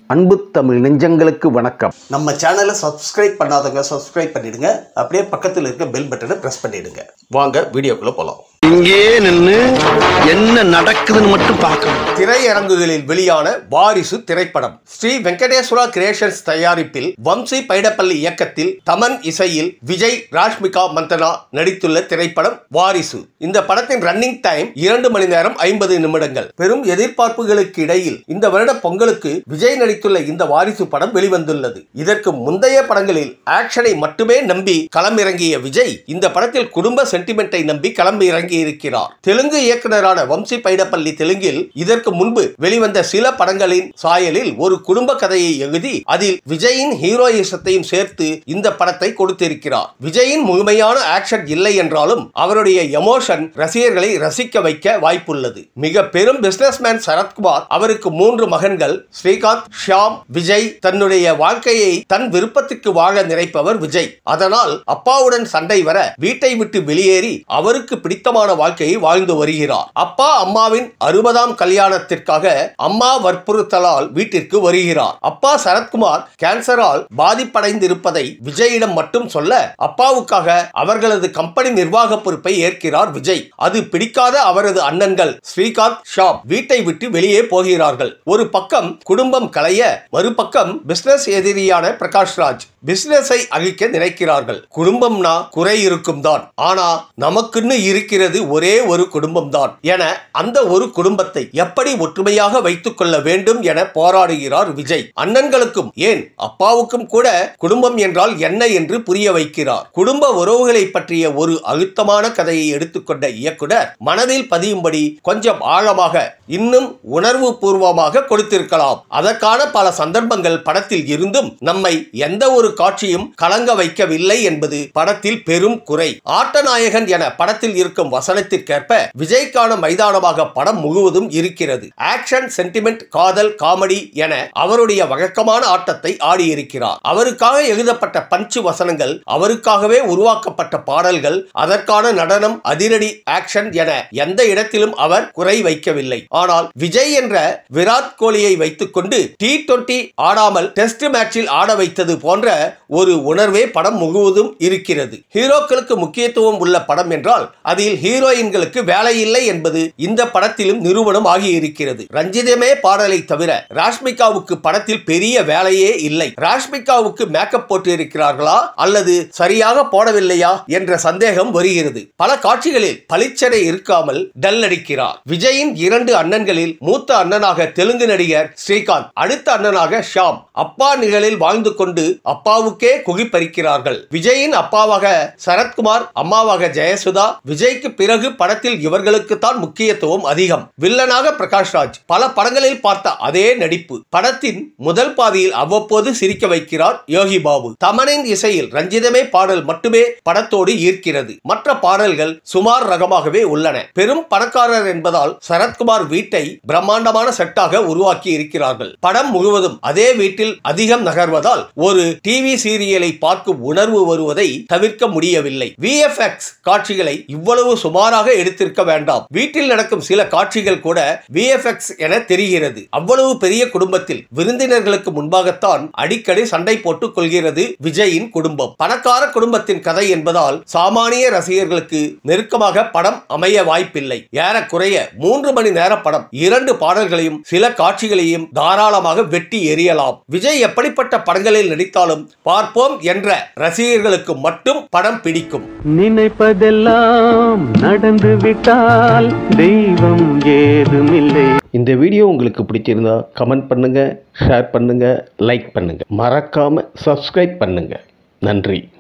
அன்பு தமிழ் நெஞ்சங்களுக்கு வணக்கம் நம்ம சேனலை சப்ஸ்கிரைப் பண்ணாதவங்க சப்ஸ்கிரைப் பண்ணிடுங்க அப்படியே பக்கத்தில் இருக்க பெல் பட்டனை பிரஸ் பண்ணிடுங்க வாங்க வீடியோக்குள்ள போலாம் இங்கே நின்னு என்ன நடக்குதுன்னு மட்டும் பார்க்கணும் திரையரங்குகளில் வெளியான வாரிசு திரைப்படம் ஸ்ரீ வெங்கடேஸ்வரா கிரியேஷன்ஸ் தயாரிப்பில் வம்சி பைடப்பள்ளி இயக்கத்தில் தமன் இசையில் விஜய் ராஷ்மிகா மந்தனா நடித்துள்ள திரைப்படம் வாரிசு இந்த படத்தின் ரன்னிங் டைம் இரண்டு மணி நேரம் ஐம்பது நிமிடங்கள் பெரும் எதிர்பார்ப்புகளுக்கு இடையில் இந்த வருட பொங்கலுக்கு விஜய் நடித்துள்ள இந்த வாரிசு படம் வெளிவந்துள்ளது இதற்கு முந்தைய படங்களில் ஆக்ஷனை மட்டுமே நம்பி களமிறங்கிய விஜய் இந்த படத்தில் குடும்ப சென்டிமெண்ட்டை நம்பி களமிறங்கி இருக்கிறார் தெலுங்கு இயக்குனரான வம்சி பைடப்பள்ளி தெலுங்கில் இதற்கு முன்பு வெளிவந்த சில படங்களின் சாயலில் ஒரு குடும்ப கதையை எழுதி அதில் விஜயின் ஹீரோயிசத்தையும் சேர்த்து இந்த படத்தை கொடுத்திருக்கிறார் விஜயின் முழுமையான ஆக்ஷன் இல்லை என்றாலும் அவருடைய எமோஷன் ரசிகர்களை ரசிக்க வைக்க வாய்ப்புள்ளது மிக பெரும் பிசினஸ்மேன் சரத்குமார் அவருக்கு மூன்று மகன்கள் ஸ்ரீகாந்த் ஷியாம் விஜய் தன்னுடைய வாழ்க்கையை தன் விருப்பத்துக்கு வாழ நினைப்பவர் விஜய் அதனால் அப்பாவுடன் சண்டை வர வீட்டை விட்டு வெளியேறி அவருக்கு பிடித்தமான வாழ்க்கையை வாழ்ந்து வருகிறார் அப்பா அம்மாவின் அறுபதாம் கல்யாணத்திற்காக அம்மா வற்புறுத்தலால் வீட்டிற்கு வருகிறார் அப்பா சரத்குமார் கேன்சரால் பாதிப்படைந்திருப்பதை விஜயிடம் மட்டும் சொல்ல அப்பாவுக்காக அவர்களது கம்பெனி நிர்வாக பொறுப்பை ஏற்கிறார் விஜய் அது பிடிக்காத அவரது அண்ணன்கள் ஸ்ரீகாந்த் ஷாப் வீட்டை விட்டு வெளியே போகிறார்கள் ஒரு பக்கம் குடும்பம் களைய மறுபக்கம் பிசினஸ் எதிரியான பிரகாஷ் ராஜ் பிசினஸை அழிக்க நினைக்கிறார்கள் குடும்பம்னா குறை இருக்கும் தான் ஆனா நமக்குன்னு இருக்கிறது ஒரே ஒரு குடும்பம் தான் என அந்த ஒரு குடும்பத்தை எப்படி ஒற்றுமையாக வைத்துக் கொள்ள வேண்டும் என போராடுகிறார் விஜய் அண்ணன்களுக்கும் ஏன் அப்பாவுக்கும் கூட குடும்பம் என்றால் என்ன என்று புரிய வைக்கிறார் குடும்ப உறவுகளை பற்றிய ஒரு அழுத்தமான கதையை எடுத்துக்கொண்ட இயக்குனர் மனதில் பதியும்படி கொஞ்சம் ஆழமாக இன்னும் உணர்வு பூர்வமாக கொடுத்திருக்கலாம் அதற்கான பல சந்தர்ப்பங்கள் படத்தில் இருந்தும் நம்மை எந்த ஒரு காட்சியும் கலங்க வைக்கவில்லை என்பது படத்தில் பெரும் குறை ஆட்டநாயகன் என படத்தில் இருக்கும் வசனத்திற்கேற்ப விஜய்க்கான மைதானமாக படம் முழுவதும் இருக்கிறது ஆக்ஷன் சென்டிமெண்ட் காதல் காமெடி என அவருடைய வழக்கமான ஆட்டத்தை ஆடியிருக்கிறார் அவருக்காக எழுதப்பட்ட பஞ்சு வசனங்கள் அவருக்காகவே உருவாக்கப்பட்ட பாடல்கள் அதற்கான நடனம் அதிரடி ஆக்ஷன் என எந்த இடத்திலும் அவர் குறை வைக்கவில்லை ஆனால் விஜய் என்ற விராட் கோலியை வைத்துக்கொண்டு டி டுவெண்டி ஆடாமல் டெஸ்ட் மேட்சில் ஆட வைத்தது போன்ற ஒரு உணர்வே படம் முழுவதும் இருக்கிறது ஹீரோக்களுக்கு முக்கியத்துவம் உள்ள படம் என்றால் அதில் ஹீரோயின்களுக்கு வேலை இல்லை என்பது இந்த படத்திலும் நிரூபணம் ஆகியிருக்கிறது ரஞ்சிதமே பாடலை தவிர ராஷ்மிகாவுக்கு படத்தில் பெரிய வேலையே இல்லை ராஷ்மிகாவுக்கு மேக்கப் போட்டு இருக்கிறார்களா அல்லது சரியாக போடவில்லையா என்ற சந்தேகம் வருகிறது பல காட்சிகளில் பளிச்சடை இருக்காமல் டல் அடிக்கிறார் விஜயின் இரண்டு அண்ணன்களில் மூத்த அண்ணனாக தெலுங்கு நடிகர் ஸ்ரீகாந்த் அடுத்த அண்ணனாக ஷாம் அப்பா நிழலில் வாழ்ந்து கொண்டு அப்பாவுக்கே குகிப்பறிக்கிறார்கள் விஜயின் அப்பாவாக சரத்குமார் அம்மாவாக ஜெயசுதா விஜய்க்கு பிறகு படத்தில் இவர்களுக்கு தான் முக்கியத்துவம் அதிகம் வில்லனாக பிரகாஷ்ராஜ் பல படங்களில் பார்த்த அதே நடிப்பு படத்தின் முதல் பாதியில் அவ்வப்போது சிரிக்க வைக்கிறார் யோகி பாபு தமனின் இசையில் ரஞ்சிதமே பாடல் மட்டுமே படத்தோடு ஈர்க்கிறது மற்ற பாடல்கள் சுமார் ரகமாகவே உள்ளன பெரும் பணக்காரர் என்பதால் சரத்குமார் வீட்டை பிரம்மாண்டமான செட்டாக உருவாக்கி இருக்கிறார்கள் படம் முழுவதும் அதே வீட்டில் அதிகம் நகர்வதால் ஒரு டிவி சீரியலை பார்க்கும் உணர்வு வருவதை தவிர்க்க முடியவில்லை விஎஃப்எக்ஸ் காட்சிகளை இவ்வளவு சுமாராக எடுத்திருக்க வேண்டாம் வீட்டில் நடக்கும் சில காட்சிகள் கூட விஎஃப்எக்ஸ் என தெரிகிறது அவ்வளவு பெரிய குடும்பத்தில் விருந்தினர்களுக்கு முன்பாகத்தான் அடிக்கடி சண்டை போட்டுக் கொள்கிறது விஜயின் குடும்பம் பணக்கார குடும்பத்தின் கதை என்பதால் சாமானிய ரசிகர்களுக்கு நெருக்கமாக படம் அமைய வாய்ப்பில்லை ஏறக்குறைய மூன்று மணி நேர படம் இரண்டு பாடல்களையும் சில காட்சிகளையும் தாராளமாக வெட்டி எறியலாம் விஜய் எப்படிப்பட்ட படங்களில் நடித்தாலும் பார்ப்போம் என்ற ரசிகர்களுக்கு மட்டும் படம் பிடிக்கும் நினைப்பதெல்லாம் நடந்து விட்டால் தெய்வம் ஏதுமில்லை இந்த வீடியோ உங்களுக்கு பிடிச்சிருந்தா கமெண்ட் பண்ணுங்க ஷேர் பண்ணுங்க லைக் பண்ணுங்க மறக்காம சப்ஸ்கிரைப் பண்ணுங்க நன்றி